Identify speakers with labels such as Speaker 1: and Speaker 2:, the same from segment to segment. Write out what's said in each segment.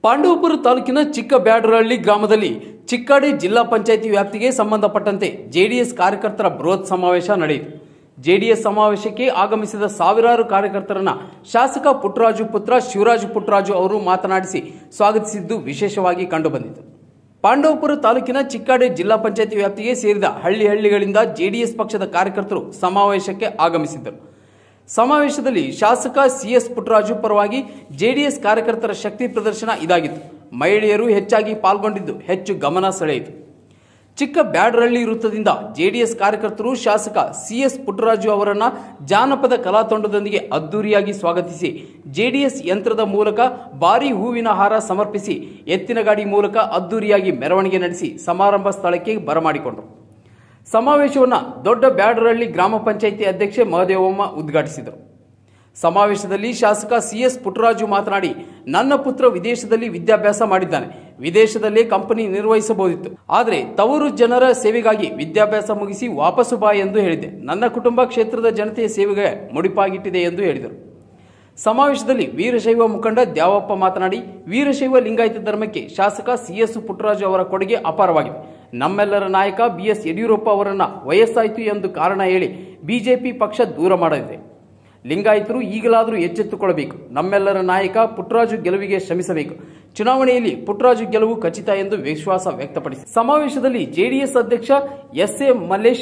Speaker 1: ಪಾಂಡವಪುರ ತಾಲೂಕಿನ ಚಿಕ್ಕ ಬ್ಯಾಡರಹಳ್ಳಿ ಗ್ರಾಮದಲ್ಲಿ ಚಿಕ್ಕಾಡಿ ಜಿಲ್ಲಾ ಪಂಚಾಯಿತಿ ವ್ಯಾಪ್ತಿಗೆ ಸಂಬಂಧಪಟ್ಟಂತೆ ಜೆಡಿಎಸ್ ಕಾರ್ಯಕರ್ತರ ಬೃಹತ್ ಸಮಾವೇಶ ನಡೆಯಿತು ಜೆಡಿಎಸ್ ಸಮಾವೇಶಕ್ಕೆ ಆಗಮಿಸಿದ ಸಾವಿರಾರು ಕಾರ್ಯಕರ್ತರನ್ನ ಶಾಸಕ ಪುಟ್ಟರಾಜು ಪುತ್ರ ಶಿವರಾಜು ಪುಟ್ಟರಾಜು ಅವರು ಮಾತನಾಡಿಸಿ ಸ್ವಾಗತಿಸಿದ್ದು ವಿಶೇಷವಾಗಿ ಕಂಡುಬಂದಿತು ಪಾಂಡವಪುರ ತಾಲೂಕಿನ ಚಿಕ್ಕಾಡಿ ಜಿಲ್ಲಾ ಪಂಚಾಯಿತಿ ವ್ಯಾಪ್ತಿಗೆ ಸೇರಿದ ಹಳ್ಳಿ ಹಳ್ಳಿಗಳಿಂದ ಜೆಡಿಎಸ್ ಪಕ್ಷದ ಕಾರ್ಯಕರ್ತರು ಸಮಾವೇಶಕ್ಕೆ ಆಗಮಿಸಿದ್ದರು ಸಮಾವೇಶದಲ್ಲಿ ಶಾಸಕ ಸಿಎಸ್ ಪುಟ್ಟರಾಜು ಪರವಾಗಿ ಜೆಡಿಎಸ್ ಕಾರ್ಯಕರ್ತರ ಶಕ್ತಿ ಪ್ರದರ್ಶನ ಇದಾಗಿತ್ತು ಮಹಿಳೆಯರು ಹೆಚ್ಚಾಗಿ ಪಾಲ್ಗೊಂಡಿದ್ದು ಹೆಚ್ಚು ಗಮನ ಸೆಳೆಯಿತು ಚಿಕ್ಕ ಬ್ಯಾಡರಹಳ್ಳಿ ವೃತ್ತದಿಂದ ಜೆಡಿಎಸ್ ಕಾರ್ಯಕರ್ತರು ಶಾಸಕ ಸಿಎಸ್ ಪುಟ್ಟರಾಜು ಅವರನ್ನ ಜಾನಪದ ಕಲಾತಂಡದೊಂದಿಗೆ ಅದ್ದೂರಿಯಾಗಿ ಸ್ವಾಗತಿಸಿ ಜೆಡಿಎಸ್ ಯಂತ್ರದ ಮೂಲಕ ಭಾರೀ ಹೂವಿನ ಹಾರ ಸಮರ್ಪಿಸಿ ಎತ್ತಿನ ಗಾಡಿ ಮೂಲಕ ಅದ್ದೂರಿಯಾಗಿ ಮೆರವಣಿಗೆ ನಡೆಸಿ ಸಮಾರಂಭ ಸ್ಥಳಕ್ಕೆ ಬರಮಾಡಿಕೊಂಡರು ಸಮಾವೇಶವನ್ನು ದೊಡ್ಡ ಬ್ಯಾಡರಹಳ್ಳಿ ಗ್ರಾಮ ಪಂಚಾಯಿತಿ ಅಧ್ಯಕ್ಷೆ ಮಹದೇವಮ್ಮ ಉದ್ಘಾಟಿಸಿದರು ಸಮಾವೇಶದಲ್ಲಿ ಶಾಸಕ ಸಿಎಸ್ ಪುಟ್ಟರಾಜು ಮಾತನಾಡಿ ನನ್ನ ಪುತ್ರ ವಿದೇಶದಲ್ಲಿ ವಿದ್ಯಾಭ್ಯಾಸ ಮಾಡಿದ್ದಾನೆ ವಿದೇಶದಲ್ಲೇ ಕಂಪನಿ ನಿರ್ವಹಿಸಬಹುದಿತ್ತು ಆದರೆ ತವರು ಜನರ ಸೇವೆಗಾಗಿ ವಿದ್ಯಾಭ್ಯಾಸ ಮುಗಿಸಿ ವಾಪಸ್ಸು ಬಾ ಎಂದು ಹೇಳಿದೆ ನನ್ನ ಕುಟುಂಬ ಕ್ಷೇತ್ರದ ಜನತೆಯ ಸೇವೆಗೆ ಮುಡಿಪಾಗಿಟ್ಟಿದೆ ಎಂದು ಹೇಳಿದರು ಸಮಾವೇಶದಲ್ಲಿ ವೀರಶೈವ ಮುಖಂಡ ದ್ಯಾವಪ್ಪ ಮಾತನಾಡಿ ವೀರಶೈವ ಲಿಂಗಾಯತ ಧರ್ಮಕ್ಕೆ ಶಾಸಕ ಸಿಎಸ್ ಪುಟ್ಟರಾಜು ಅವರ ಕೊಡುಗೆ ಅಪಾರವಾಗಿದೆ ನಮ್ಮೆಲ್ಲರ ನಾಯಕ ಬಿಎಸ್ ಯಡಿಯೂರಪ್ಪ ಅವರನ್ನ ವಯಸ್ಸಾಯಿತು ಎಂದು ಕಾರಣ ಹೇಳಿ ಬಿಜೆಪಿ ಪಕ್ಷ ದೂರ ಮಾಡಲಿದೆ ಲಿಂಗಾಯತರು ಈಗಲಾದರೂ ಎಚ್ಚೆತ್ತುಕೊಳ್ಳಬೇಕು ನಮ್ಮೆಲ್ಲರ ನಾಯಕ ಪುಟ್ಟರಾಜು ಗೆಲುವಿಗೆ ಶ್ರಮಿಸಬೇಕು ಚುನಾವಣೆಯಲ್ಲಿ ಪುಟ್ಟರಾಜು ಗೆಲುವು ಖಚಿತ ಎಂದು ವಿಶ್ವಾಸ ವ್ಯಕ್ತಪಡಿಸಿ ಸಮಾವೇಶದಲ್ಲಿ ಜೆಡಿಎಸ್ ಅಧ್ಯಕ್ಷ S A Mallesh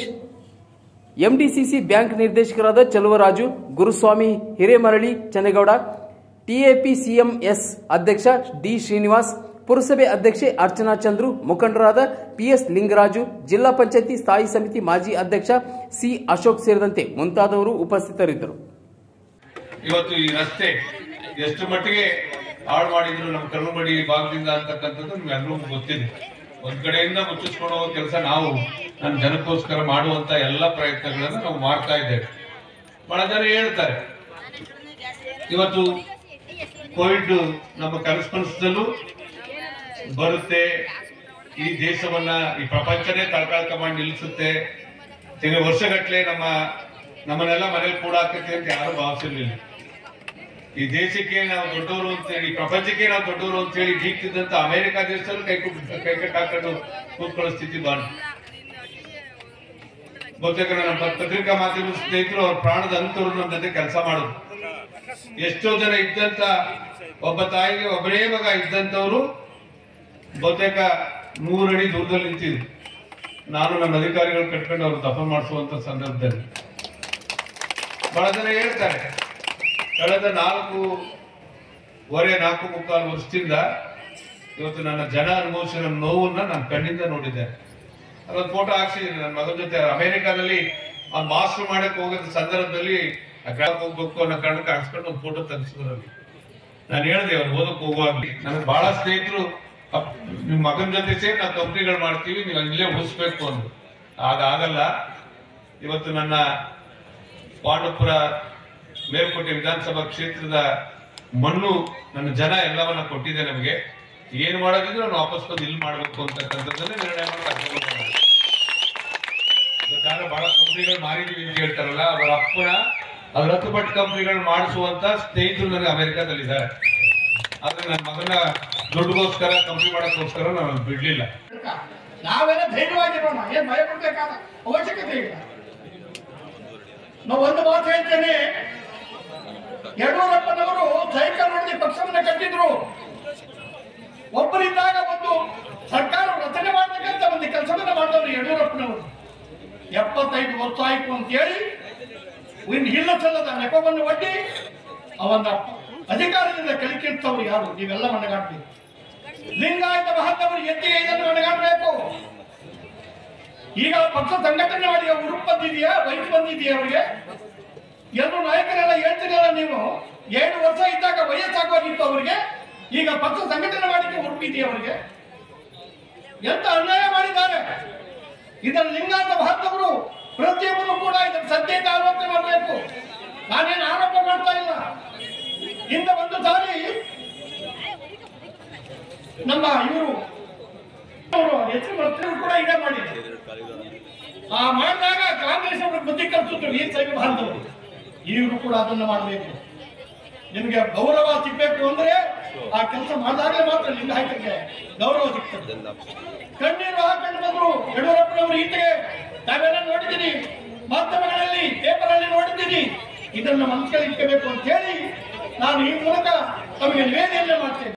Speaker 1: MDCC bank ನಿರ್ದೇಶಕರಾದ ಚಲುವರಾಜು ಗುರುಸ್ವಾಮಿ ಹಿರೇಮರಳಿ ಚನ್ನೇಗೌಡ ಟಿಎಪಿಸಿಎಂಎಸ್ ಅಧ್ಯಕ್ಷ ಡಿ ಶ್ರೀನಿವಾಸ್ ಪುರಸಭೆ ಅಧ್ಯಕ್ಷೆ ಅರ್ಚನಾ ಚಂದ್ರು ಮುಖಂಡರಾದ ಪಿಎಸ್ ಲಿಂಗರಾಜು ಜಿಲ್ಲಾ ಪಂಚಾಯತಿ ಸ್ಥಾಯಿ ಸಮಿತಿ ಮಾಜಿ ಅಧ್ಯಕ್ಷ ಸಿ ಅಶೋಕ್ ಸೇರಿದಂತೆ ಮುಂತಾದವರು ಉಪಸ್ಥಿತರಿದ್ದರು
Speaker 2: ಇವತ್ತು ಈ ರಸ್ತೆ ಎಷ್ಟು ಮಟ್ಟಿಗೆ ಹಾಳು ಮಾಡಿದ್ರು ನಮ್ಮ ಕಲ್ಲುಮಡಿ ಭಾಗದಿಂದ ಅಂತಕ್ಕಂಥದ್ದು ನಿಮ್ಗೆಲ್ಲರಿಗೂ ಗೊತ್ತಿದೆ ಒಂದ್ ಕಡೆಯಿಂದ ಮುಚ್ಚಿಸ್ಕೊಂಡು ಹೋಗೋ ಕೆಲಸ ನಾವು ನಮ್ಮ ಜನಕ್ಕೋಸ್ಕರ ಮಾಡುವಂತ ಎಲ್ಲ ಪ್ರಯತ್ನಗಳನ್ನು ನಾವು ಮಾಡ್ತಾ ಇದ್ದೇವೆ ಬಹಳ ಜನ ಹೇಳ್ತಾರೆ ಇವತ್ತು ಕೋವಿಡ್ ನಮ್ಮ ಕರೆಸ್ಪಾನ್ಸ್ದಲ್ಲೂ ಬರುತ್ತೆ ಈ ದೇಶವನ್ನ ಈ ಪ್ರಪಂಚನೇ ತಳ್ಕಾಳ್ಕ ಮಾಡಿ ನಿಲ್ಲಿಸುತ್ತೆ ತಿಂಗಳ ವರ್ಷಗಟ್ಲೆ ನಮ್ಮ ನಮ್ಮನ್ನೆಲ್ಲ ಮನೇಲಿ ಕೂಡ ಹಾಕತ್ತೆ ಅಂತ ಯಾರು ಭಾವಿಸಿರ್ಲಿಲ್ಲ ಈ ದೇಶಕ್ಕೆ ನಾವು ದೊಡ್ಡವರು ಅಂತೇಳಿ ಈ ಪ್ರಪಂಚಕ್ಕೆ ನಾವು ದೊಡ್ಡವರು ಅಂತೇಳಿ ಜೀಗ್ತಿದ್ದಂತ ಅಮೆರಿಕ ದೇಶದಲ್ಲೂ ಕೈ ಕುಟ್- ಕೈ ಕಟ್ಟಿ ಹಾಕೊಂಡು ಕೂತ್ಕೊಳ್ಳೋ ಸ್ಥಿತಿ ಬಾಂಡ್ ಬಹುತೇಕ ನನ್ನ ಪ- ಪತ್ರಿಕಾ ಮಾಧ್ಯಮದ ಸ್ನೇಹಿತರು ಅವ್ರ ಪ್ರಾಣದ ಅಂತವ್ರು ನಮ್ಮ ಜೊತೆ ಕೆಲಸ ಮಾಡೋದು ಎಷ್ಟೋ ಜನ ಇದ್ದಂತ ಒಬ್ಬ ತಾಯಿಗೆ ಒಬ್ಬನೇ ಮಗ ಇದ್ದಂತವ್ರು ಬಹುತೇಕ ಮೂರಡಿ ದೂರದಲ್ಲಿ ನಿಂತಿದ್ರು ನಾನು ನನ್ನ ಅಧಿಕಾರಿಗಳು ಕಟ್ಕೊಂಡು ಅವ್ರು ದಫನ್ ಮಾಡಿಸುವಂತ ಸಂದರ್ಭದಲ್ಲಿ ಬಹಳ ಜನ ಹೇಳ್ತಾರೆ ಕಳೆದ ನಾಲ್ಕು ವರೆ ನಾಲ್ಕು ಮುಕ್ಕಾಲು ವರ್ಷದಿಂದ ಇವತ್ತು ನನ್ನ ಜನ ಅನುಭವಿಸಿರೋ ನೋವನ್ನ ನಾನು ಕಣ್ಣಿಂದ ನೋಡಿದ್ದೆ ಅದೊಂದು ಫೋಟೋ ಹಾಕ್ಸಿದ್ದೀನಿ ನನ್ನ ಮಗನ ಜೊತೆ ಅಮೆರಿಕಾದಲ್ಲಿ ಆ ಮಾಸ್ಟರ್ ಮಾಡಕ್ ಹೋಗೋದ ಸಂದರ್ಭದಲ್ಲಿ ಆ ಗ್ರಾಮಕ್ಕೆ ಹೋಗ್ಬೇಕು ಅನ್ನೋ ಕಾರಣಕ್ಕೆ ಹಾಕ್ಸ್ಕೊಂಡು ಒಂದು ಫೋಟೋ ತೆಗೆಸಿದ್ರಲ್ಲಿ ನಾನು ಹೇಳಿದೆ ಅವ್ರು ಓದಕ್ ಹೋಗುವಾಗ್ಲಿ ನನಗೆ ಬಹಳ ಸ್ನೇಹಿತರು ಅಪ್- ನಿಮ್ ಮಗನ ಜೊತೆ ಸೇರಿ ನಾವು ಕಂಪ್ನಿಗಳು ಮಾಡ್ತೀವಿ ನೀವು ಇಲ್ಲೇ ಉಳಿಸ್ಬೇಕು ಅಂದ್ರು ಅದಾಗಲ್ಲ ಇವತ್ತು ನನ್ನ ಪಾಂಡವಪುರ ಮೇಲ್ಕೋಟೆ ವಿಧಾನಸಭಾ ಕ್ಷೇತ್ರದ ಮಣ್ಣು ನನ್ನ ಜನ ಎಲ್ಲವನ್ನ ಕೊಟ್ಟಿದೆ ನಮಗೆ ಏನ್ ಮಾಡೋದಿದ್ರೆ ನಾನು ವಾಪಸ್ ಬಂದು ಇಲ್ಲಿ ಮಾಡ್ಬೇಕು ಅಂತಕ್ಕಂಥದ್ದನ್ನೇ ನಿರ್ಣಯ ಮಾಡಿ ಬೇಕಾದ್ರೆ ಬಹಳ ಕಂಪ್ನಿಗಳು ಮಾರಿದೀವಿ ಅಂತ ಹೇಳ್ತಾರಲ್ಲ ಅವರ ಅಪ್ಪನ ಅವ್ರ ಹತ್ತು ಪಟ್ಟು ಕಂಪ್ನಿಗಳು ಮಾಡಿಸುವಂತ ಸ್ನೇಹಿತರು ನನಗೆ ಅಮೆರಿಕಾದಲ್ಲಿದ್ದಾರೆ ಆದ್ರೆ ನನ್ನ ಮಗನ ದುಡ್ಡುಗೋಸ್ಕರ ಕಂಪ್ನಿ ಮಾಡೋಕ್ಕೋಸ್ಕರ ನಾನು ಬಿಡ್ಲಿಲ್ಲ
Speaker 3: ನಾವೆಲ್ಲ ಧೈರ್ಯವಾಗಿರೋಣ ಏನ್ ಭಯ ಪಡ್ಬೇಕಾದ ಅವಶ್ಯಕತೆ ಇಲ್ಲ ನಾವು ಒಂದು ಮಾತು ಹೇಳ್ತೇನೆ ಯಡಿಯೂರಪ್ಪನವರು ಸೈಕಲ್ ಹೊಡೆದು ಪಕ್ಷವನ್ನ ಕಟ್ಟಿದ್ರು ಒಬ್ಬರಿದ್ದಾಗ ಒಂದು ಸರ್ಕಾರ ರಚನೆ ಮಾಡ್ತಕ್ಕಂಥ ಒಂದು ಕೆಲಸವನ್ನ ಮಾಡಿದವರು ಯಡಿಯೂರಪ್ಪನವರು ಎಪ್ಪತ್ತೈದು ವರ್ಷ ಆಯ್ತು ಅಂತ ಹೇಳಿ ಇನ್ನು ಇಲ್ಲ ಸಲ್ಲದ ನೆಪವನ್ನು ಒಡ್ಡಿ ಅವನ ಅಧಿಕಾರದಿಂದ ಕಲಿಕಿರ್ತವ್ರು ಯಾರು ನೀವೆಲ್ಲ ಮನಗಾಡ್ಬೇಕು ಲಿಂಗಾಯತ ಮಹತ್ತವರು ಎತ್ತಿಗೆ ಇದನ್ನು ಮನಗಾಡಬೇಕು ಈಗ ಪಕ್ಷ ಸಂಘಟನೆ ಮಾಡಿ ಉರುಪ್ ಬಂದಿದೆಯಾ ವಯಸ್ಸು ಬಂದಿದೆಯಾ ಅವರಿಗೆ ಎಲ್ಲರೂ ನಾಯಕರೆಲ್ಲ ಹೇಳ್ತೀರಲ್ಲ ನೀವು ಏಳು ವರ್ಷ ಇದ್ದಾಗ ವಯಸ್ಸಾಗೋಗಿತ್ತು ಅವರಿಗೆ ಈಗ ಪಕ್ಷ ಸಂಘಟನೆ ಮಾಡಿಕ್ಕೆ ಉರುಪಿದೆಯಾ ಅವರಿಗೆ ಎಂತ ಅನ್ಯಾಯ ಮಾಡಿದ್ದಾರೆ ಇದನ್ನು ಲಿಂಗಾಯತ ಮಹತ್ತವರು ಪ್ರತಿಯೊಬ್ಬರು ಕೂಡ ಇದನ್ನು ಸದ್ಯತೆ ಆಲೋಚನೆ ಮಾಡಬೇಕು ನಾನೇನು ಆರೋಪ ಮಾಡ್ತಾ ಇಲ್ಲ ಹಿಂದೆ ಒಂದು ಸಾರಿ ನಮ್ಮ ಇವರು ಅವರು ಹೆಚ್ಚು ಮಂತ್ರಿಗಳು ಕೂಡ ಇದೇ ಮಾಡಿದ್ರು ಆ ಮಾಡಿದಾಗ ಕಾಂಗ್ರೆಸ್ ಅವರು ಬುದ್ಧಿ ಕಲಿಸಿದ್ರು ಈ ಸೈಡ್ ಭಾರತವರು ಈಗಲೂ ಕೂಡ ಅದನ್ನು ಮಾಡಬೇಕು ನಿಮಗೆ ಗೌರವ ಸಿಗ್ಬೇಕು ಅಂದ್ರೆ ಆ ಕೆಲಸ ಮಾಡಿದಾಗಲೇ ಮಾತ್ರ ಲಿಂಗಾಯತಕ್ಕೆ ಗೌರವ ಸಿಗ್ತದೆ ಕಣ್ಣೀರು ಹಾಕೊಂಡು ಬಂದ್ರು ಯಡಿಯೂರಪ್ಪನವರು ಈಚೆಗೆ ತಾವೆಲ್ಲ ನೋಡಿದ್ದೀನಿ ಮಾಧ್ಯಮಗಳಲ್ಲಿ ಪೇಪರ್ ಅಲ್ಲಿ ನೋಡಿದ್ದೀನಿ ಇದನ್ನು ಮನಸ್ಸಲ್ಲಿ ಇಟ್ಕೋಬೇಕು ಅಂತ ಹೇಳಿ ನಾನು ಈ ಮೂಲಕ ತಮಗೆ ನಿವೇದನೆ ಮಾಡ್ತೇನೆ